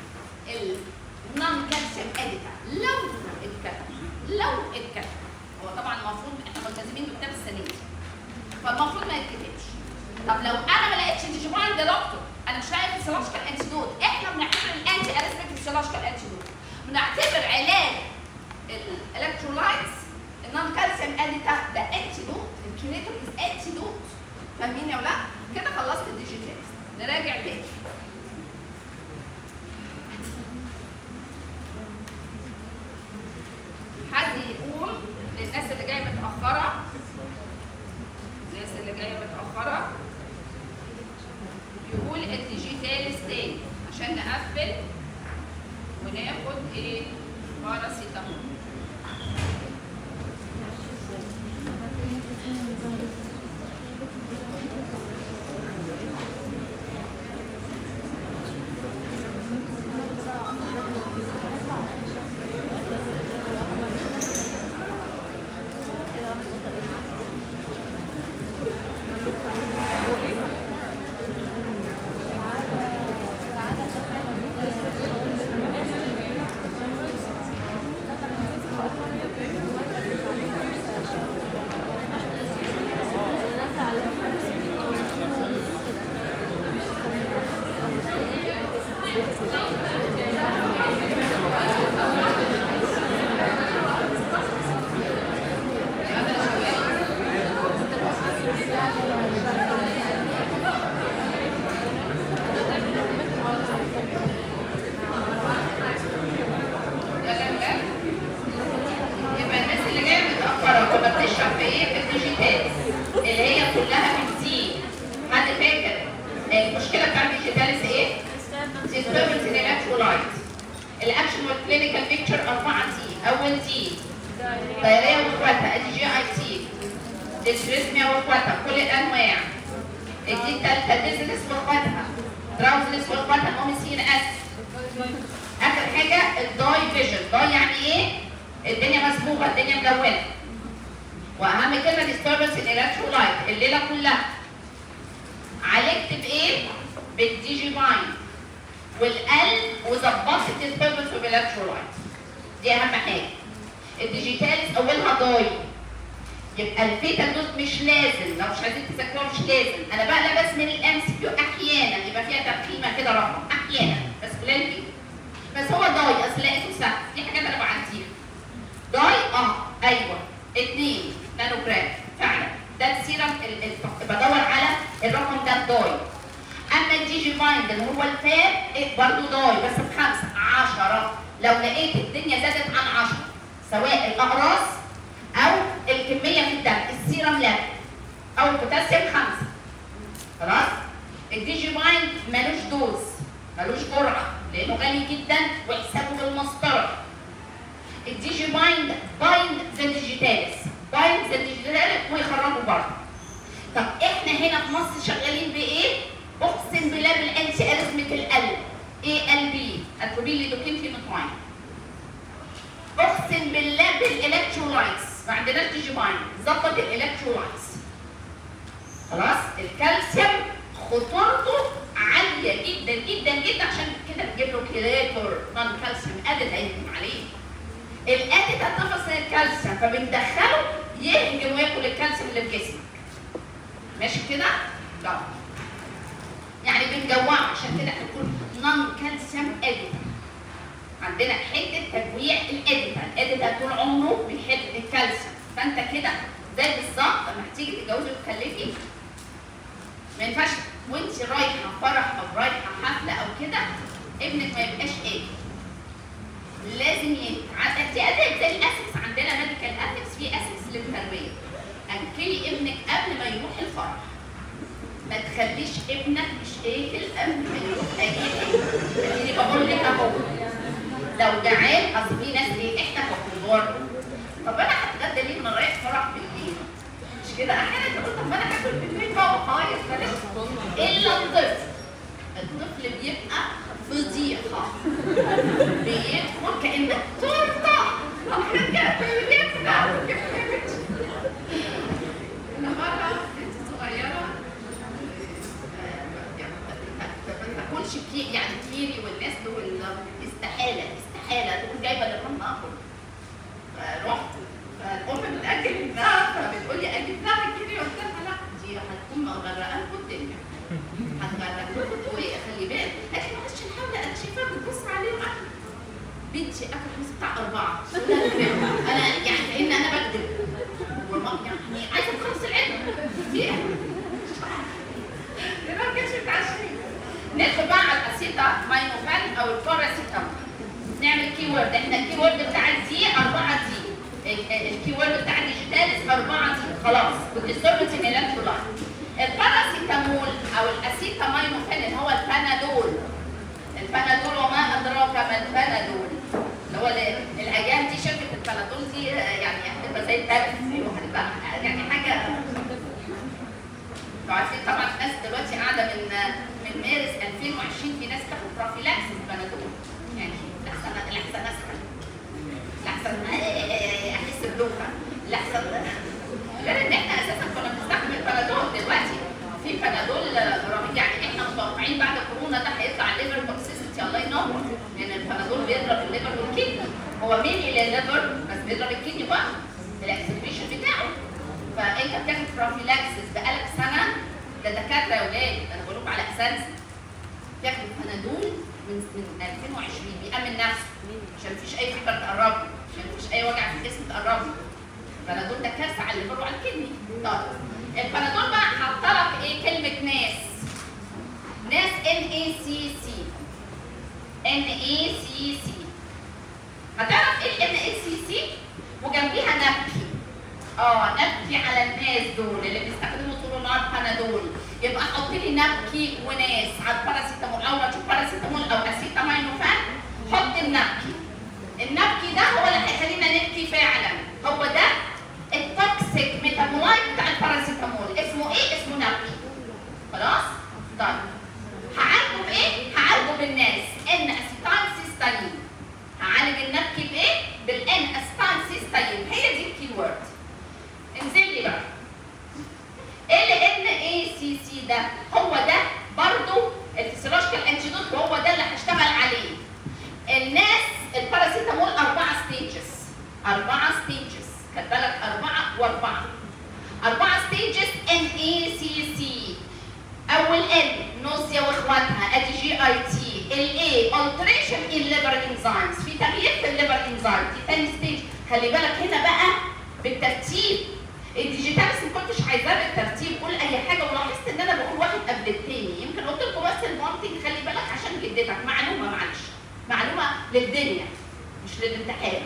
[SPEAKER 1] النون كالسيوم اديتا لو اتكتب لو اتكتب هو طبعا المفروض احنا ملتزمين بكتاب السنه دي فالمفروض ما يتكتبش طب لو انا ما لقيتش ديجيماين ده دكتور انا مش لاقي فيسيولوجيكال انتيدوت احنا بنعتبر الانتي اريثميك فيسيولوجيكال انتيدوت بنعتبر علاج الالكترولايتس النون كالسيوم اديتا ده انتيدوت الكينيتور از انتيدوت فاهمين يا ولاد؟ كده خلصت الديجيتالز نراجع تاني حد يقول للناس اللي جايه متاخره الناس اللي جايه متاخره يقول الديجيتالز تاني عشان نقفل وناخد ايه باراسيتامول يبقى الناس اللي جايه متاخره كنا بنشرح في ايه في الديجيتالز اللي هي كلها في الدي حد فاكر المشكله بتاع الديجيتالز ايه؟ disturbance in electrolyte الاكشن والكلينيكال بيكتشر 4 دي اول دي دايريا واخواتها ادي جي اي تي ديسريسميا واخواتها كل الانواع الدي الثالثه ديزنس واخواتها دراوزنس واخواتها المهم سي ان اس اخر حاجه الداي فيجن داي يعني ايه؟ الدنيا مسبوقه الدنيا ملونه واهم كلمه disturbance in electrolyte الليله كلها عالجت بايه؟ بالديجي باين والقلب وظبطت الديستربنس في الالكترولايت دي اهم حاجه الديجيتالز اولها داي يبقى البيتا دوز مش لازم لو مش عايزين تذاكروها مش لازم انا بقى بس من الام سي كيو احيانا يبقى فيها تفخيمه كده رقم احيانا بس قليل جدا بس هو داي اصل لا اسمه سهل دي حاجات انا بعديها داي اه ايوه 2 نانو جرام فعلا ده السيرم ال- ال- بدور على الرقم ده الداي اما الدي جي بايند اللي هو الفاب إيه برضه داي بس بخمسه 10 لو لقيت الدنيا زادت عن 10 سواء الاقراص او الكميه في الدم السيرم لا او البوتاسيوم خمسه خلاص الدي جي بايند ملوش دوز ملوش جرعه لانه غالي جدا وحسابه بالمسطره الديجي بايند بايند ذا ديجيتاليس بايند ذا ديجيتاليس ويخرجوا بره طب احنا هنا في مصر شغالين بايه؟ اقسم بالله بالانتي اريثميك القلب اي ال بي اتروبين ليدوكين فينوتواين اقسم بالله بالالكترولايتس ما عندناش ديجي بايند ظبط الالكترولايتس خلاص الكالسيوم خطورته عاليه جدا جدا جدا عشان كده بتجيب له كيلاتور نون كالسيوم ادد هيهجم عليه الادد هتنفس من الكالسيوم فبندخله يهجم وياكل الكالسيوم اللي في جسمك ماشي كده؟ لا يعني بنجوعه عشان كده احنا بنقول نون كالسيوم ادد عندنا حته تجويع الاديتا الاديتا طول عمره بيحب الكالسيوم فانت كده زي بالظبط لما هتيجي تتجوزي وتخلفي ما ينفعش وانت رايحه فرح او رايحه حفله او كده ابنك ما يبقاش ايه لازم يتعدى دي ادب زي الاسكس عندنا ميديكال اسكس في اسكس للتربيه اكلي ابنك قبل ما يروح الفرح ما تخليش ابنك مش اكل قبل ما يروح اي اديني بقول لك اهو لو جعان اصل في ناس ايه احنا ككبار طب انا هتغدى ليه ما أنا رايح فرح بالليل مش كده احيانا تقول طب ما انا هاكل بالليل بقى وخايف بلاش الا الطفل الطفل بيبقى فضيحه بيدخل كانك تورته انا مره كنت صغيره ما تاكلش كي يعني كيري والناس دول استحاله استحاله تقول جايبه للرم اكل فرحت فالام بتاكل ابنها فبتقول لي اجيب لها الكيري قلت لها لا دي هتكون مغرقه لكم الدنيا هتغرق لكم وخلي بالك قالت لي معلش الحمله انا شايفاها بتبص عليهم اكل بنتي اكل خمسه بتاع اربعه انا يعني كان انا بكذب والله يعني عايزه تخلص العلم في ايه؟ ما كانش بتعشرين ندخل بقى على الاسيتا ماينوفان او الباراسيتامول نعمل كي وورد احنا الكي وورد بتاع دي 4 دي الكي وورد بتاع الديجيتاليس 4 دي خلاص والديستوربنس ان الكترولايت الباراسيتامول او الاسيتامينوفين اللي هو البانادول البانادول وما ادراك ما البانادول اللي هو ال- الايام دي شركه البانادول دي يعني هتبقى زي البيبسي وهتبقى يعني حاجه انتوا عارفين طبعا الناس دلوقتي قاعده من من مارس 2020 في ناس تاخد بروفيلاكسس بنادول يعني لحسن لحسن اسخن لحسن احس بلوكه لحسن غير ان احنا اساسا كنا بنستخدم البنادول دلوقتي في بنادول رهيب يعني احنا متوقعين بعد كورونا ده هيطلع الليفر توكسيسيتي الله ينور لان البنادول بيضرب الليفر والكدني هو مين اللي الليفر بس بيضرب الكدني بقى الاكسبريشن بتاعه فانت بتاخد بروفيلاكسس بقالك سنه ده دكاتره يا ولاد انا بقول لكم على اساس بياخد بنادول من من 2020 بيأمن نفسه عشان مفيش اي فكره تقرب له عشان مفيش اي وجع في الجسم تقرب له البنادول ده كارثه على الليفر وعلى الكدني طيب البنادول بقى حاطه لك ايه كلمه ناس ناس ان اي سي سي ان اي سي سي هتعرف ايه الان اي سي سي وجنبيها نبكي اه نبكي على الناس دول اللي بيستخدموا طول النهار بنادول يبقى حط لي نبكي وناس على الباراسيتامول او راتشو باراسيتامول او اسيتامينوفان حط النبكي النبكي ده هو اللي هيخلينا نبكي فعلا هو ده التوكسيك ميتابولايت بتاع الباراسيتامول اسمه ايه؟ اسمه نبكي خلاص؟ طيب هعالجه بايه؟ هعالجه بالناس ان اسيتايل سيستاين هعالج النبكي بايه؟ بالان اسيتايل سيستاين هي دي الكي وورد انزل لي بقى ال ان اي سي سي ده هو ده برضو الفسيولوجيكال انتيدوت وهو ده اللي هشتغل عليه الناس الباراسيتامول اربعه ستيجز اربعه ستيجز خد بالك اربعه واربعه اربعه ستيجز ان اي سي سي اول ان نوزيا واخواتها ادي جي اي تي الاي alteration in liver enzymes في تغيير في الليفر انزيم دي تاني ستيج خلي بالك هنا بقى بالترتيب الديجيتاليس ما كنتش عايزاه بالترتيب قول اي حاجه ولاحظت ان انا بقول واحد قبل التاني يمكن قلت لكم بس المونتنج خلي بالك عشان جدتك معلومه معلش معلومه للدنيا مش للامتحان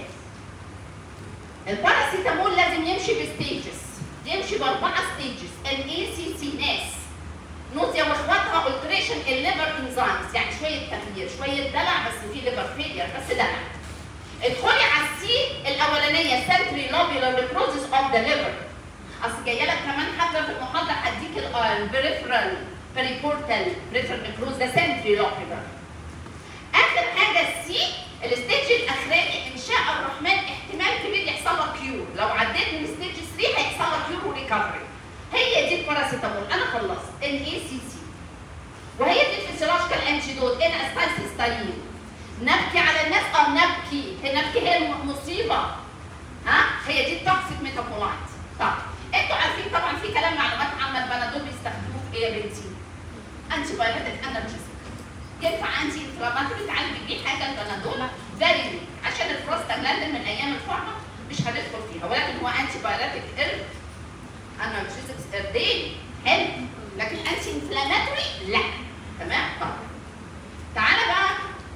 [SPEAKER 1] الباراسيتامول لازم يمشي بستيجز يمشي باربعه ستيجز ان اي سي سي ناس نوزيا واخواتها التريشن الليفر انزيمز يعني شويه تغيير شويه دلع بس في ليفر فيلير بس دلع ادخلي على السي الاولانيه سنتري لوبيولار نيكروزس اوف ذا ليفر اصل جايه لك كمان حاجه في المحاضره هديك البريفرال بريبورتال بريفرال نيكروز ده سنتري لوبيولار اخر حاجه السي الستيج الاخراني ان شاء الرحمن احتمال كبير يحصل لك كيور لو عديت من ستيج 3 هيحصل لك كيور وريكفري هي دي الباراسيتامول انا خلصت ان اي سي سي وهي دي الفسيولوجيكال انتيدوت ان استايسيستاين نبكي على الناس اه نبكي هي نبكي هي المصيبه ها هي دي التوكسيك ميتابولايت طب انتوا عارفين طبعا في كلام معلومات عامه البنادول بيستخدموه في ايه يا بنتي؟ انتي بايوتيك انرجيزك ينفع انتي انفلاماتوري تعالجي بيه حاجه البنادول فيري عشان البروستاجلاندين من ايام الفارما مش هندخل فيها ولكن هو انتي بايوتيك ارب انرجيزكس اردين حلو لكن انتي انفلاماتوري لا تمام طب تعالى بقى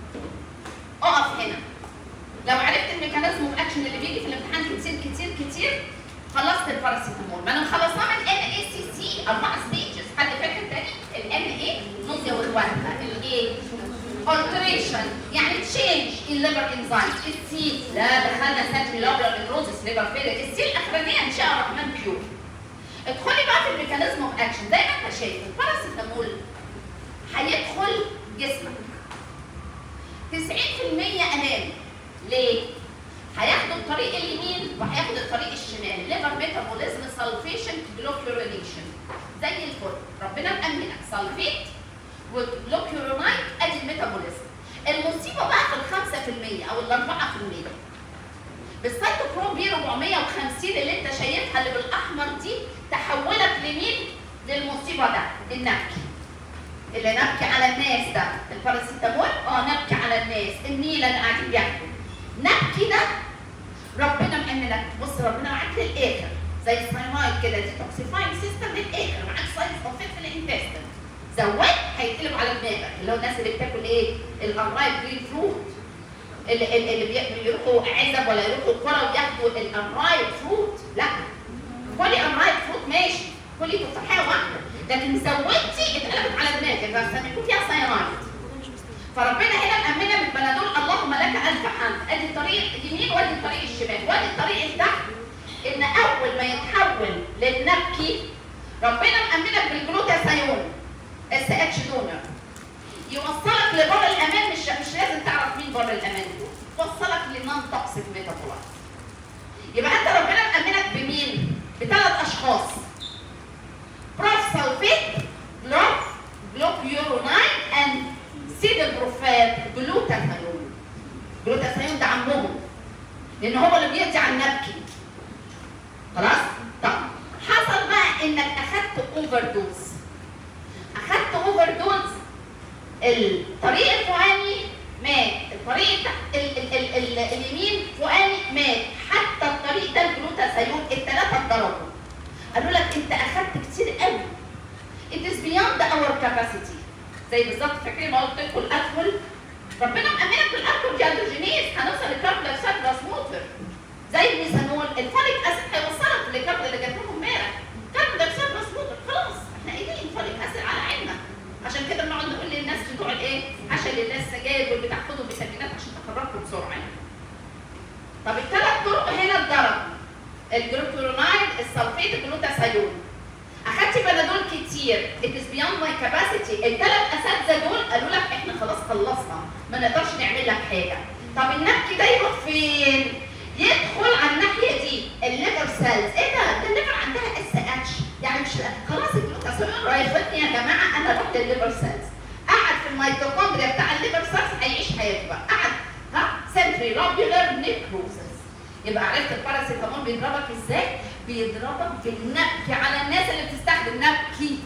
[SPEAKER 1] اقف هنا لو عرفت الميكانيزم اوف اكشن اللي بيجي في الامتحان كتير كتير كتير خلصت الباراسيتامول ما انا مخلصاه من ان اي سي سي اربع ستيجز حد فاكر تاني الان اي نوزيا واخواتها الايه alteration يعني تشينج الليفر انزايم السي لا دخلنا سنتري لوبلر نيكروزس ليفر فيلر السي الاخرانيه ان شاء الرحمن بيور ادخلي بقى في الميكانيزم اوف اكشن زي ما انت شايف الباراسيتامول هيدخل جسمك 90% امان ليه؟ هياخدوا الطريق اليمين وهياخد الطريق الشمال ليفر ميتابوليزم سلفيشن جلوكيورينيشن زي الفل ربنا مأمنك سلفيت وجلوكيورونايت ادي الميتابوليزم المصيبه بقى في ال 5% او ال 4% بالسيتوكروم بي 450 اللي انت شايفها اللي بالاحمر دي تحولت لمين؟ للمصيبه ده النبكي اللي نبكي على الناس ده الباراسيتامول اه نبكي على الناس النيله اللي قاعدين بياكلوا نبكي ده ربنا مأمنك بص ربنا معاك للاخر زي الساينايد كده دي توكسيفاينج سيستم للاخر معاك ساينس اوف في الانتستين زود هيتقلب على دماغك اللي هو الناس اللي بتاكل ايه؟ الانرايب جرين فروت اللي, اللي اللي بي- بيروحوا عزب ولا يروحوا القرى وياخدوا الانرايب فروت لا كلي انرايب فروت ماشي كلي تفاحه واحده لكن زودتي اتقلبت على دماغك عشان يكون فيها ساينايد فربنا هنا مأمنة بالبنادول اللهم لك ألف حمد ادي الطريق اليمين وادي الطريق الشمال وادي الطريق اللي تحت ان اول ما يتحول للنبكي ربنا مأمنك بالجلوتاثيون اس اتش دونر يوصلك لبر الامان مش مش لازم تعرف مين بر الامان يوصلك لنون توكسيك ميتابولايت يبقى انت ربنا مأمنك بمين؟ بثلاث اشخاص بروف سلفيت جلوف جلوكيوروناين اند سيدبروفات جلوتاثيون جلوتاثيون ده عمهم لان هو اللي بيقضي على النبكي خلاص؟ طب حصل بقى انك اخدت اوفر دوز اخدت اوفر دوز الطريق الفوقاني مات الطريق التحت- ال ال ال ال اليمين فوقاني مات حتى الطريق ده الجلوتاثيون الثلاثه اتضربوا قالوا لك انت اخدت كتير قوي it is beyond our capacity زي بالظبط فاكرين ما قلت لكم الالكول ربنا مأمنك بالالكول دي اندروجينيز هنوصل لكاربون دايوكسيد موتر زي الميثانول الفوليك اسيد هيوصلك للكاربون اللي جات لكم امبارح كاربون دايوكسيد موتر خلاص احنا قايلين الفوليك اسيد على عيننا عشان كده بنقعد نقول للناس بتوع الايه عشان للناس سجاير واللي بتاخدوا فيتامينات عشان تخرجكم بسرعه يعني. طب الثلاث طرق هنا اتضرب الجلوكورونايد السلفيت الجلوتاثيون اخدت بنادول كتير it is beyond my capacity الثلاث اساتذه دول قالوا لك احنا خلاص خلصنا ما نقدرش نعمل لك حاجه طب النبكي ده يروح فين؟ يدخل على الناحيه دي الليفر سيلز ايه ده؟ ده الليفر عندها اس اتش يعني مش خلاص الجلوتاثيون رايحتني يا جماعه انا رحت الليفر سيلز قعد في الميتوكوندريا بتاع الليفر سيلز هيعيش حياته بقى قعد ها سنتري لوبيولار نيكروزس يبقى عرفت الباراسيتامول بيضربك ازاي؟ بيضربك بالنبكي على الناس اللي بتستخدم نبكي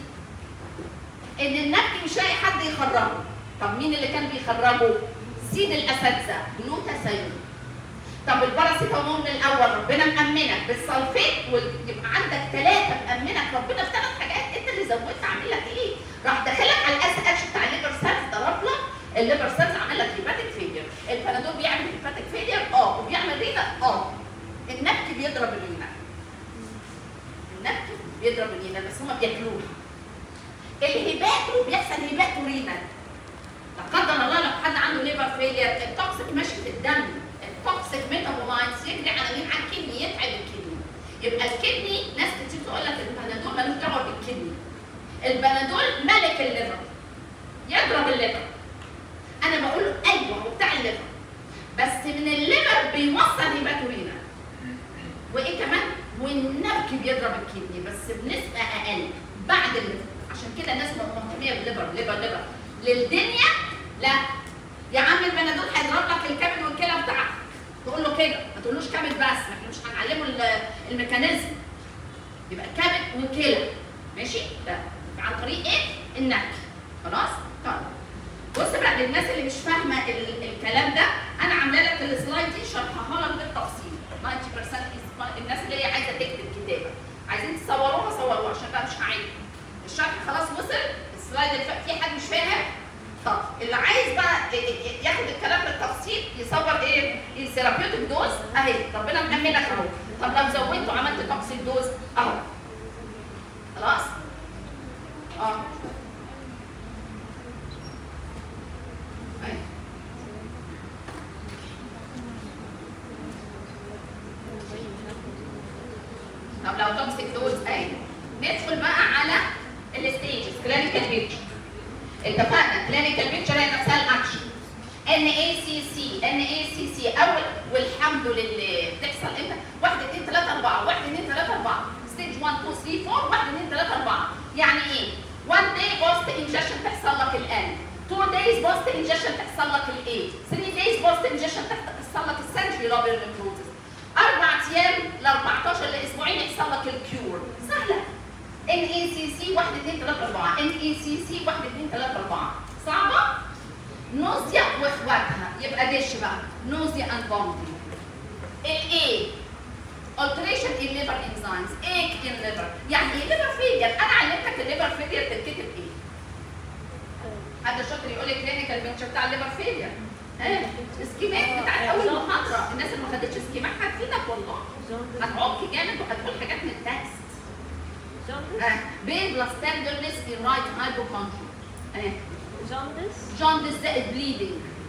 [SPEAKER 1] ان النبكي مش لاقي حد يخرجه طب مين اللي كان بيخرجه؟ سيد الاساتذه جلوتاثيون طب الباراسيتامول من الاول ربنا مأمنك بالسلفيت ويبقى عندك ثلاثه مأمنك ربنا بثلاث حاجات انت اللي زودت عامل لك ايه؟ راح داخلك على الاس اتش بتاع الليفر سيلز ضرب لك الليفر سيلز عمل لك هيباتيك فيلير البنادول بيعمل هيباتيك فيلير اه وبيعمل رينا اه النبكي بيضرب الرينا النبكي بيضرب الرينا بس هما بياكلوها الهباتو بيحصل هباتو رينال لا قدر الله لو حد عنده ليفر فيلير التوكسيك ماشي في الدم التوكسيك ميتابولايتس يجري على مين على الكدني يتعب الكدني يبقى الكدني ناس كتير تقول لك البنادول ملوش دعوه بالكدني البنادول ملك الليفر يضرب الليفر انا بقول له ايوه هو بتاع الليفر بس من الليفر بيوصل هيباتورينا وايه كمان والنبك بيضرب الكدني بس بنسبه اقل بعد الليفر عشان كده الناس مهتميه بالليفر ليفر ليفر للدنيا لا يا عم البنادول هيضرب لك الكبد والكلى بتاعك تقول له كده ما تقولوش كبد بس ما احنا مش هنعلمه ال- الميكانيزم يبقى كبد وكلى ماشي ده عن طريق ايه النبك خلاص طيب بص بقى للناس اللي مش فاهمه ال- الكلام ده انا عامله لك السلايد دي شرحها لك بالتفصيل 90% is- الناس اللي هي عايزه تكتب كتابه عايزين تصوروها صوروها عشان بقى مش هعيد الشرح خلاص وصل السلايد اللي فات في حد مش فاهم طب اللي عايز بقى ي- ي- ياخد الكلام بالتفصيل يصور ايه الثيرابيوتيك دوز اهي ربنا مأمنك اهو طب لو زودت وعملت توكسيك دوز اهو خلاص اه أهي. طب لو توكسيك دوز اهي ندخل بقى على الستيجز كلينيكال بيكتشر اتفقنا كلينيكال بيكتشر هي نفسها الاكشن ان اي سي سي ان اي سي سي اول والحمد لله بتحصل امتى 1 2 3 4 1 2 3 4 ستيج 1 2 3 4 1 2 3 4 يعني ايه 1 day بوست انجكشن تحصل لك الان 2 days بوست انجكشن تحصل لك الايه 3 days بوست انجكشن تحصل لك السنتري لوبير نيكروزس اربع ايام ل 14 لاسبوعين يحصل لك الكيور سهله ان اي سي سي 1 2 3 4 ان اي سي سي 1 2 3 4 صعبه نوزيا واخواتها يبقى دش بقى نوزيا اند vomiting الايه alteration in liver enzymes ache in liver يعني ايه liver failure انا علمتك الليفر failure تتكتب ايه حد شاطر يقول لي كلينيكال بيكتشر بتاع الليفر فيلير ها السكيمات بتاعت اول محاضره الناس اللي ما خدتش سكيمات هتفيدك والله هتعك جامد وهتقول حاجات من التكست اه بين بلس تندرنس in right hypochondria اه
[SPEAKER 2] جوندس
[SPEAKER 1] جوندس زائد بليدنج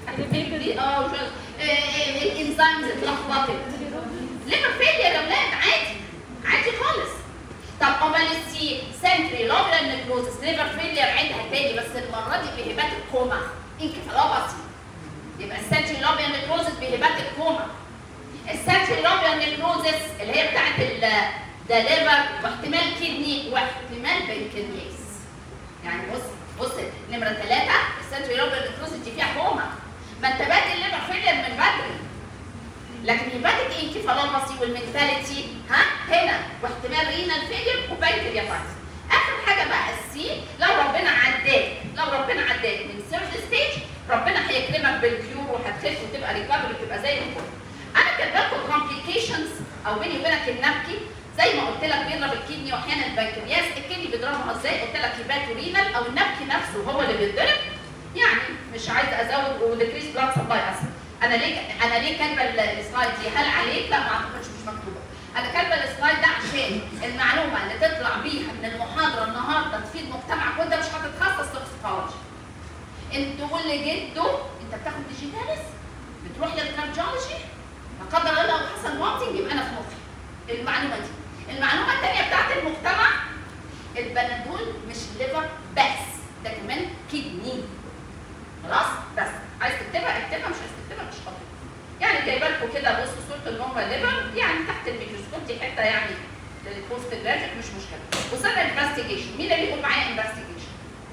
[SPEAKER 1] اه جوندس. آه، آه، الانزيمز اتلخبطت ليفر فيلير يا اولاد عادي عادي خالص طب امال السي سنتري لوبيا نيكروزس ليفر فيلير عيدها تاني بس المره دي بهبات الكوما انكفالوباسي يبقى السنتري لوبيا نيكروزس بهبات الكوما السنتري لوبيا نيكروزس اللي هي بتاعت ال ده ليفر واحتمال كدني واحتمال بنكرياس يعني بص بص نمره ثلاثه السنتري لوبيا نيكروزس دي فيها كوما ما انت بادئ الليفر فيلير من بدري لكن هيباتيك انكفالوباسي والمنتاليتي ها هنا واحتمال رينال فيلير وبنكرياتايتس اخر حاجه بقى السي لو ربنا عداك لو ربنا عداك من ثيرد ستيج ربنا هيكرمك بالكيور وهتخف وتبقى ريكفري وتبقى زي الفل انا كاتبه لكم كومبليكيشنز او بيني وبينك النبكي زي ما قلت لك بيضرب الكدني واحيانا البنكرياس الكدني بيضربها ازاي قلت لك هيباتو رينال او النبكي نفسه هو اللي بيتضرب يعني مش عايزه ازود وديكريس بلاد سبلاي اصلا انا ليه انا ليه كاتبه السلايد دي هل عليك لا ما اعتقدش مش مكتوبه انا كاتبه السلايد ده عشان المعلومه اللي تطلع بيها من المحاضره النهارده تفيد مجتمعك وانت مش هتتخصص توكسيكولوجي انت تقول لجده انت بتاخد ديجيتالس بتروح للكارديولوجي لا قدر الله لو حصل واتنج يبقى انا في مخي المعلومه دي المعلومه الثانيه بتاعت المجتمع البنادول مش ليفر بس ده كمان كدني خلاص بس عايز تكتبها اكتبها مش عايز تكتبها مش خاطر يعني جايبه لكم كده بصوا صوره ان هم ليفر يعني تحت الميكروسكوب دي حته يعني للبوست جرافيك مش مشكله وصلنا انفستيجيشن مين اللي يقول معايا انفستيجيشن؟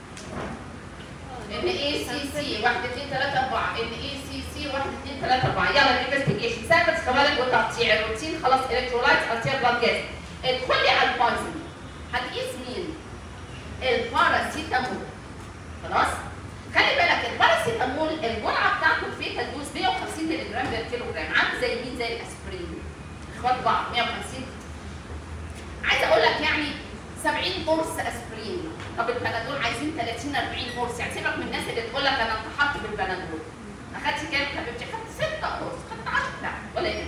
[SPEAKER 1] ان اي سي سي 1 2 3 4 ان اي سي سي 1 2 3 4 يلا الانفستيجيشن سامبلز كواليت وتقطيع الروتين خلاص الكترولايت ارتيال بلاد جاز ادخلي على البايزن هتقيس مين؟ الباراسيتامول خلاص؟ خلي بالك الباراسيتامول الجرعه بتاعته الفيتا دوز 150 مللي جرام بير كيلو جرام عامل زي مين زي الاسبرين اخوات بعض 150 عايزه اقول لك يعني 70 قرص اسبرين طب البنادول عايزين 30 40 قرص يعني سيبك من الناس اللي تقول لك انا انتحرت بالبنادول اخدتي كام حبيبتي؟ خدت 6 قرص خدت 10 لا ولا ايه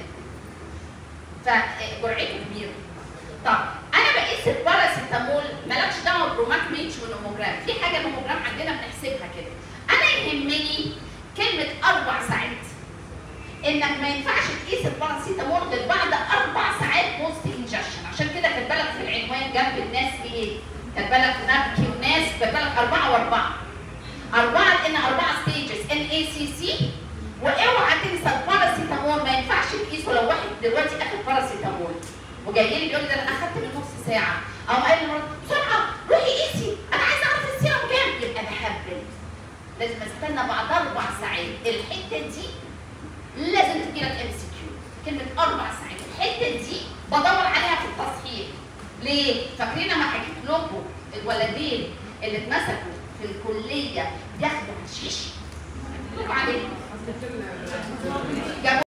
[SPEAKER 1] فجرعته كبيره طب انا بقيس الباراسيتامول مالكش دعوه بروماك ميتش ونوموجرام نوموجرام في حاجه نوموجرام عندنا بنحسبها كده انا يهمني كلمه اربع ساعات انك ما ينفعش تقيس الباراسيتامول غير بعد اربع ساعات بوست انجكشن عشان كده خد بالك في العنوان جنب الناس ايه؟ خد بالك نبكي وناس خد بالك اربعه واربعه اربعه لان اربعه ستيجز ان اي سي سي واوعى تنسى الباراسيتامول ما ينفعش تقيسه لو واحد دلوقتي اخد باراسيتامول وجاي لي بيقول لي ده انا اخدت من نص ساعه او قال لي مرة، بسرعه روحي قيسي انا عايز اعرف السيرم كام يبقى بهبل لازم استنى بعد اربع ساعات الحته دي لازم تجيلك ام سي كيو كلمه اربع ساعات الحته دي بدور عليها في التصحيح ليه؟ فاكرين لما حكيت لكم الولدين اللي اتمسكوا في الكليه بياخدوا حشيش؟ قلت لكم عليه جابوا